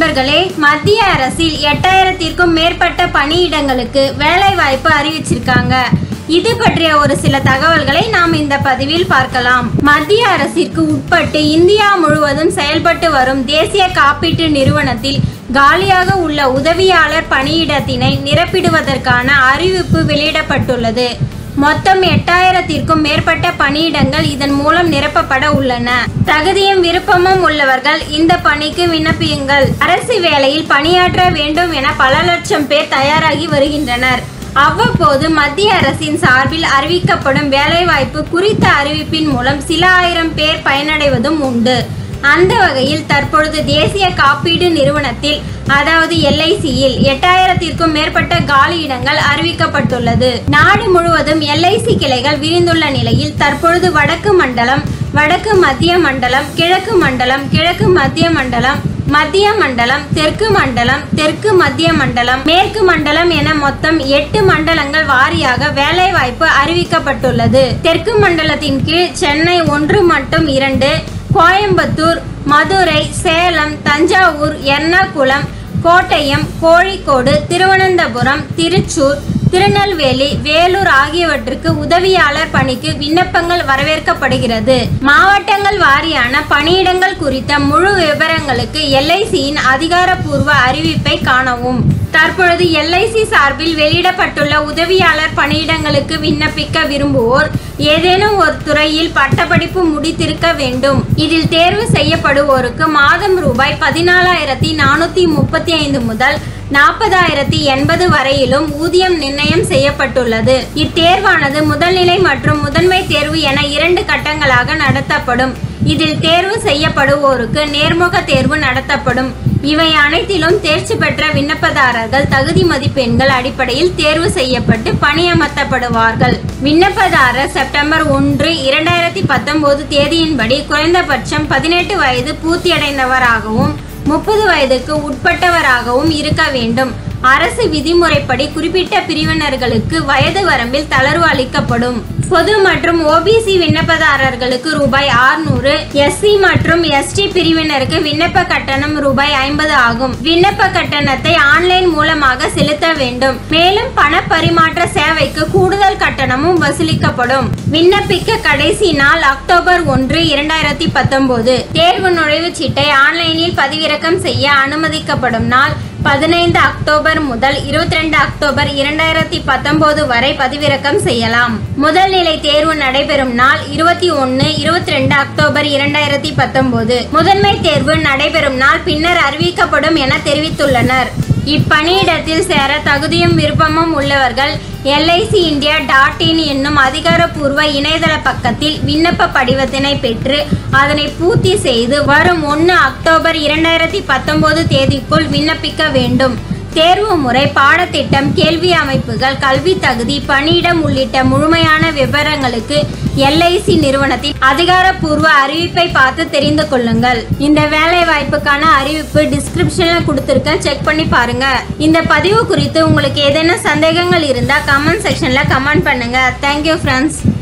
நண்பர்களே மத்திய அரசில் எட்டாயிரத்திற்கும் மேற்பட்ட பணியிடங்களுக்கு வேலைவாய்ப்பு அறிவிச்சிருக்காங்க இது பற்றிய ஒரு சில தகவல்களை நாம் இந்த பதிவில் பார்க்கலாம் மத்திய அரசிற்கு உட்பட்டு இந்தியா முழுவதும் செயல்பட்டு வரும் தேசிய காப்பீட்டு நிறுவனத்தில் காலியாக உள்ள உதவியாளர் பணியிடத்தினை நிரப்பிடுவதற்கான அறிவிப்பு வெளியிடப்பட்டுள்ளது மொத்தம் எட்டாயிரத்திற்கும் மேற்பட்ட பணியிடங்கள் இதன் மூலம் நிரப்பப்பட உள்ளன தகுதியும் விருப்பமும் உள்ளவர்கள் இந்த பணிக்கு விண்ணப்பியுங்கள் அரசு வேலையில் பணியாற்ற வேண்டும் என பல லட்சம் பேர் தயாராகி வருகின்றனர் அவ்வப்போது மத்திய அரசின் சார்பில் அறிவிக்கப்படும் வேலைவாய்ப்பு குறித்த அறிவிப்பின் மூலம் சில ஆயிரம் பேர் பயனடைவதும் உண்டு அந்த வகையில் தற்பொழுது தேசிய காப்பீடு நிறுவனத்தில் அதாவது எல்ஐசியில் எட்டாயிரத்திற்கும் மேற்பட்ட காலியிடங்கள் அறிவிக்கப்பட்டுள்ளது நாடு முழுவதும் எல்ஐசி கிளைகள் விரிந்துள்ள நிலையில் தற்பொழுது வடக்கு மண்டலம் வடக்கு மத்திய மண்டலம் கிழக்கு மண்டலம் கிழக்கு மத்திய மண்டலம் மத்திய மண்டலம் தெற்கு மண்டலம் தெற்கு மத்திய மண்டலம் மேற்கு மண்டலம் என மொத்தம் எட்டு மண்டலங்கள் வாரியாக வேலைவாய்ப்பு அறிவிக்கப்பட்டுள்ளது தெற்கு மண்டலத்தின் கீழ் சென்னை ஒன்று மற்றும் இரண்டு கோயம்புத்தூர் மதுரை சேலம் தஞ்சாவூர் எர்ணாகுளம் கோட்டயம் கோழிக்கோடு திருவனந்தபுரம் திருச்சூர் திருநெல்வேலி வேலூர் ஆகியவற்றுக்கு உதவியாளர் பணிக்கு விண்ணப்பங்கள் வரவேற்கப்படுகிறது மாவட்டங்கள் வாரியான பணியிடங்கள் குறித்த முழு விவரங்களுக்கு எல்ஐசியின் அதிகாரப்பூர்வ அறிவிப்பை காணவும் தற்பொழுது எல்ஐசி சார்பில் வெளியிடப்பட்டுள்ள உதவியாளர் பணியிடங்களுக்கு விண்ணப்பிக்க விரும்புவோர் ஏதேனும் ஒரு துறையில் பட்டப்படிப்பு முடித்திருக்க வேண்டும் இதில் தேர்வு செய்யப்படுவோருக்கு மாதம் ரூபாய் பதினாலாயிரத்தி நானூத்தி முப்பத்தி ஐந்து முதல் நாற்பதாயிரத்தி எண்பது வரையிலும் ஊதியம் நிர்ணயம் செய்யப்பட்டுள்ளது இத்தேர்வானது முதல்நிலை மற்றும் முதன்மை தேர்வு என இரண்டு கட்டங்களாக நடத்தப்படும் இதில் தேர்வு செய்யப்படுவோருக்கு நேர்முக தேர்வு நடத்தப்படும் இவை அனைத்திலும் தேர்ச்சி பெற்ற விண்ணப்பதாரர்கள் தகுதி மதிப்பெண்கள் அடிப்படையில் தேர்வு செய்யப்பட்டு பணியமர்த்தப்படுவார்கள் விண்ணப்பதாரர் செப்டம்பர் ஒன்று இரண்டாயிரத்தி பத்தொன்பது தேதியின்படி குறைந்தபட்சம் பதினெட்டு வயது பூர்த்தியடைந்தவராகவும் முப்பது வயதுக்கு உட்பட்டவராகவும் இருக்க வேண்டும் அரசு விதிமுறைப்படி குறிப்பிட்ட பிரிவினர்களுக்கு வயது வரம்பில் தளர்வு அளிக்கப்படும் பொது மற்றும் ஓபிசி விண்ணப்பதாரர்களுக்கு ரூபாய் ஆறுநூறு எஸ்சி மற்றும் எஸ்டி பிரிவினருக்கு விண்ணப்ப கட்டணம் ரூபாய் ஐம்பது ஆகும் விண்ணப்ப கட்டணத்தை ஆன்லைன் மூலமாக செலுத்த வேண்டும் மேலும் பண பரிமாற்ற சேவைக்கு கூடுதல் கட்டணமும் வசூலிக்கப்படும் விண்ணப்பிக்க கடைசி நாள் அக்டோபர் ஒன்று இரண்டாயிரத்தி பத்தொன்பது தேர்வு நுழைவுச் சீட்டை ஆன்லைனில் பதிவிறக்கம் செய்ய அனுமதிக்கப்படும் நாள் பதினைந்து அக்டோபர் முதல் இருபத்தி ரெண்டு அக்டோபர் இரண்டாயிரத்தி பத்தொன்பது வரை பதிவிறக்கம் செய்யலாம் முதல் நிலை தேர்வு நடைபெறும் நாள் இருபத்தி ஒன்று இருபத்தி ரெண்டு அக்டோபர் இரண்டாயிரத்தி பத்தொன்பது முதன்மை தேர்வு நடைபெறும் நாள் பின்னர் அறிவிக்கப்படும் என தெரிவித்துள்ளனர் இப்பணியிடத்தில் சேர தகுதியும் விருப்பமும் உள்ளவர்கள் எல்ஐசி இந்தியா டாட் இன் என்னும் அதிகாரப்பூர்வ இணையதள பக்கத்தில் விண்ணப்ப படிவத்தினை பெற்று அதனை பூர்த்தி செய்து வரும் ஒன்று அக்டோபர் இரண்டாயிரத்தி பத்தொன்பது தேதிக்குள் விண்ணப்பிக்க வேண்டும் தேர்வு முறை பாடத்திட்டம் கேள்வி அமைப்புகள் கல்வி தகுதி பணியிடம் உள்ளிட்ட முழுமையான விவரங்களுக்கு எல்ஐசி நிறுவனத்தின் அதிகாரப்பூர்வ அறிவிப்பை பார்த்து தெரிந்து கொள்ளுங்கள் இந்த வேலை வாய்ப்புக்கான அறிவிப்பு டிஸ்கிரிப்ஷன்ல கொடுத்துருக்கேன் செக் பண்ணி பாருங்க இந்த பதிவு குறித்து உங்களுக்கு ஏதேனும் சந்தேகங்கள் இருந்தால் கமெண்ட் செக்ஷன்ல கமெண்ட் பண்ணுங்க தேங்க்யூ ஃப்ரெண்ட்ஸ்